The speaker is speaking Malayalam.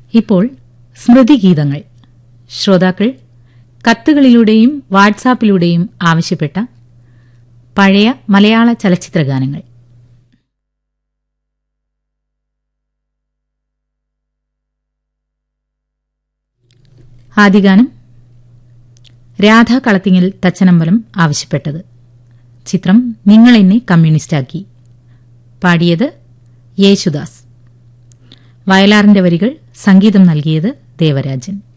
ഇപ്പോൾ സ്മൃതിഗീതങ്ങൾ ശ്രോതാക്കൾ കത്തുകളിലൂടെയും വാട്സാപ്പിലൂടെയും ആവശ്യപ്പെട്ട പഴയ മലയാള ചലച്ചിത്ര ഗാനങ്ങൾ ആദ്യഗാനം രാധ കളത്തിങ്ങൽ തച്ചനമ്പലം ആവശ്യപ്പെട്ടത് ചിത്രം നിങ്ങൾ എന്നെ കമ്മ്യൂണിസ്റ്റാക്കി പാടിയത് യേശുദാസ് വയലാറിന്റെ വരികൾ സംഗീതം നൽകിയത് ദേവരാജൻ